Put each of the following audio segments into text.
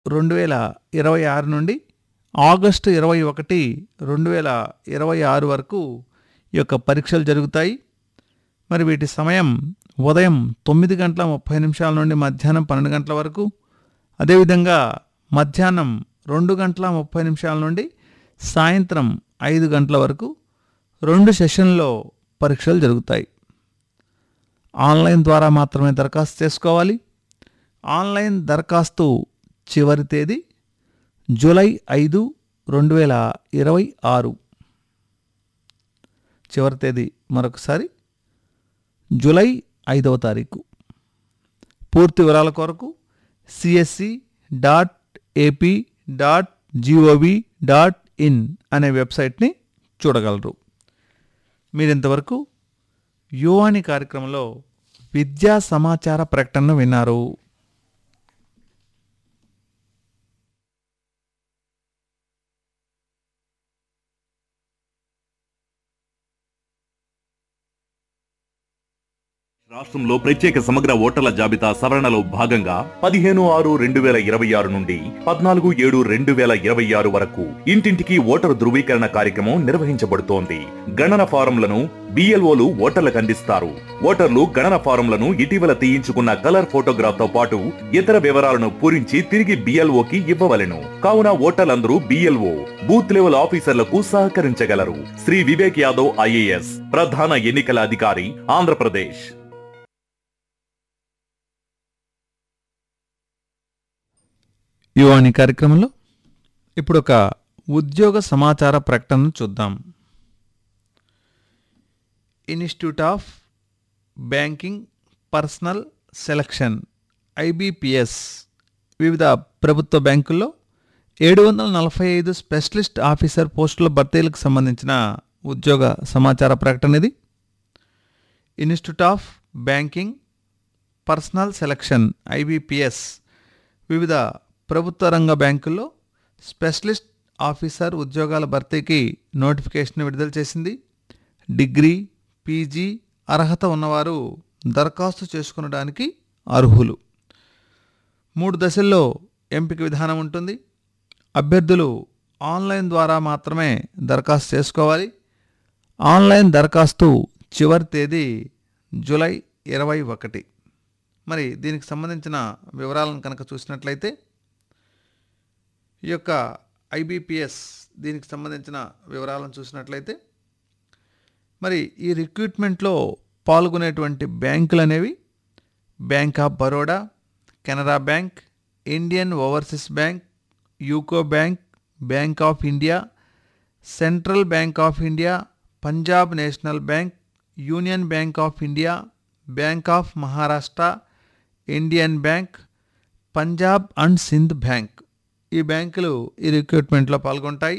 రెండు వేల ఇరవై ఆరు నుండి ఆగస్టు ఇరవై ఒకటి రెండు వేల ఇరవై ఆరు వరకు ఈ యొక్క పరీక్షలు జరుగుతాయి మరి వీటి సమయం ఉదయం తొమ్మిది గంటల ముప్పై నిమిషాల నుండి మధ్యాహ్నం పన్నెండు గంటల వరకు అదేవిధంగా మధ్యాహ్నం రెండు గంటల ముప్పై నిమిషాల నుండి సాయంత్రం ఐదు గంటల వరకు రెండు సెషన్లో పరీక్షలు జరుగుతాయి ఆన్లైన్ ద్వారా మాత్రమే దరఖాస్తు చేసుకోవాలి ఆన్లైన్ దరఖాస్తు చివరి తేదీ జూలై ఐదు రెండు వేల ఇరవై ఆరు చివరి తేదీ మరొకసారి జూలై ఐదవ తారీఖు పూర్తి వివరాల కొరకు CSC dot AP dot GOV dot in అనే వెబ్సైట్ని చూడగలరు మీరు ఇంతవరకు యువాని కార్యక్రమంలో విద్యా సమాచార ప్రకటనను విన్నారు రాష్ట్రంలో ప్రత్యేక సమగ్ర ఓటర్ల జాబితా సవరణలో భాగంగా పదిహేను ఆరు రెండు వేల ఇరవై ఆరు నుండి పద్నాలుగు ఏడు రెండు వేల ఇరవై ఆరు వరకు ఇంటింటికి ఓటరు ధృవీకరణ కార్యక్రమం నిర్వహించబడుతోంది గణన ఫారంలను బిఎల్ఓలు ఓటర్లకు అందిస్తారు ఓటర్లు గణన ఫారంలను ఇటీవల తీయించుకున్న కలర్ ఫోటోగ్రాఫ్ తో పాటు ఇతర వివరాలను పూరించి తిరిగి బిఎల్ఓకి ఇవ్వవలెను కావున ఓటర్లందరూ బిఎల్ఓ బూత్ లెవెల్ ఆఫీసర్లకు సహకరించగలరు శ్రీ వివేక్ యాదవ్ ఐఏఎస్ ప్రధాన ఎన్నికల అధికారి ఆంధ్రప్రదేశ్ యువాని కార్యక్రమంలో ఇప్పుడు ఒక ఉద్యోగ సమాచార ప్రకటనను చూద్దాం institute of banking personnel selection IBPS వివిధ ప్రభుత్వ బ్యాంకుల్లో ఏడు వందల నలభై ఐదు స్పెషలిస్ట్ ఆఫీసర్ పోస్టుల భర్తీలకు సంబంధించిన ఉద్యోగ సమాచార ప్రకటన ఇది institute of banking personnel selection IBPS వివిధ ప్రభుత్వ రంగ బ్యాంకుల్లో స్పెషలిస్ట్ ఆఫీసర్ ఉద్యోగాల భర్తీకి నోటిఫికేషన్ విడుదల చేసింది డిగ్రీ పీజీ అర్హత ఉన్నవారు దరఖాస్తు చేసుకునడానికి అర్హులు మూడు దశల్లో ఎంపిక విధానం ఉంటుంది అభ్యర్థులు ఆన్లైన్ ద్వారా మాత్రమే దరఖాస్తు చేసుకోవాలి ఆన్లైన్ దరఖాస్తు చివరి తేదీ జూలై ఇరవై ఒకటి మరి దీనికి సంబంధించిన వివరాలను కనుక చూసినట్లయితే ఈ యొక్క ఐబిపిఎస్ దీనికి సంబంధించిన వివరాలను చూసినట్లయితే మరి ఈ రిక్రూట్మెంట్లో పాల్గొనేటువంటి బ్యాంకులు అనేవి bank of Baroda Canara bank Indian overseas bank UCO bank bank of India central bank of India Punjab national bank union bank of India bank of Maharashtra Indian bank Punjab and Sind bank ఈ బ్యాంకులు ఈ రిక్రూట్మెంట్లో పాల్గొంటాయి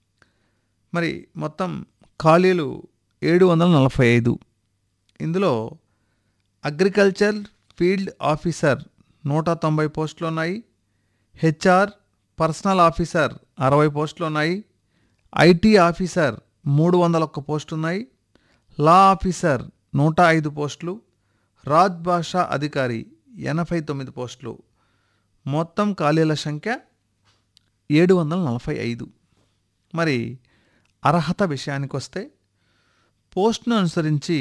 మరి మొత్తం ఖాళీలు ఏడు వందల నలభై ఐదు ఇందులో అగ్రికల్చర్ ఫీల్డ్ ఆఫీసర్ నూట తొంభై పోస్టులు ఉన్నాయి హెచ్ఆర్ పర్సనల్ ఆఫీసర్ అరవై పోస్టులు ఉన్నాయి ఐటీ ఆఫీసర్ మూడు వందల ఒక్క పోస్టులు ఉన్నాయి లా ఆఫీసర్ నూట ఐదు పోస్టులు రాజ్ భాషా అధికారి ఎనభై తొమ్మిది పోస్టులు మొత్తం ఖాళీల సంఖ్య ఏడు వందల నలభై ఐదు మరి అర్హత విషయానికి వస్తే పోస్ట్ను అనుసరించి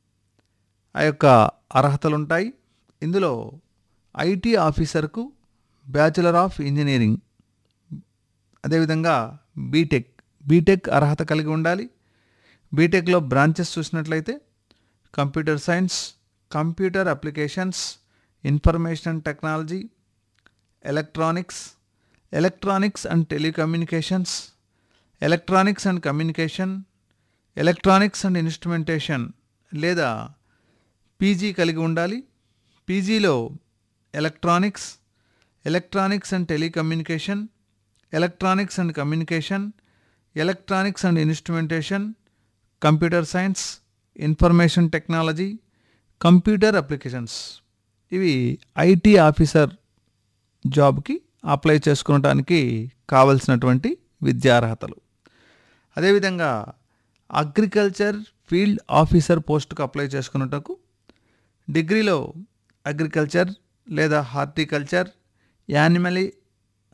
ఆ యొక్క అర్హతలు ఉంటాయి ఇందులో ఐటీ ఆఫీసర్కు బ్యాచులర్ ఆఫ్ ఇంజనీరింగ్ అదేవిధంగా బీటెక్ బీటెక్ అర్హత కలిగి ఉండాలి బీటెక్లో బ్రాంచెస్ చూసినట్లయితే computer science computer applications information technology electronics electronics and telecommunications electronics and communication electronics and instrumentation లేదా పీజీ కలిగి ఉండాలి పీజీలో electronics electronics and telecommunication electronics and communication electronics and instrumentation computer science information technology computer applications ఇవి IT officer జాబ్కి apply చేసుకోవడానికి కావలసినటువంటి విద్యార్హతలు అదేవిధంగా అగ్రికల్చర్ ఫీల్డ్ ఆఫీసర్ పోస్టుకు అప్లై చేసుకున్నటకు డిగ్రీలో అగ్రికల్చర్ లేదా హార్టికల్చర్ యానిమల్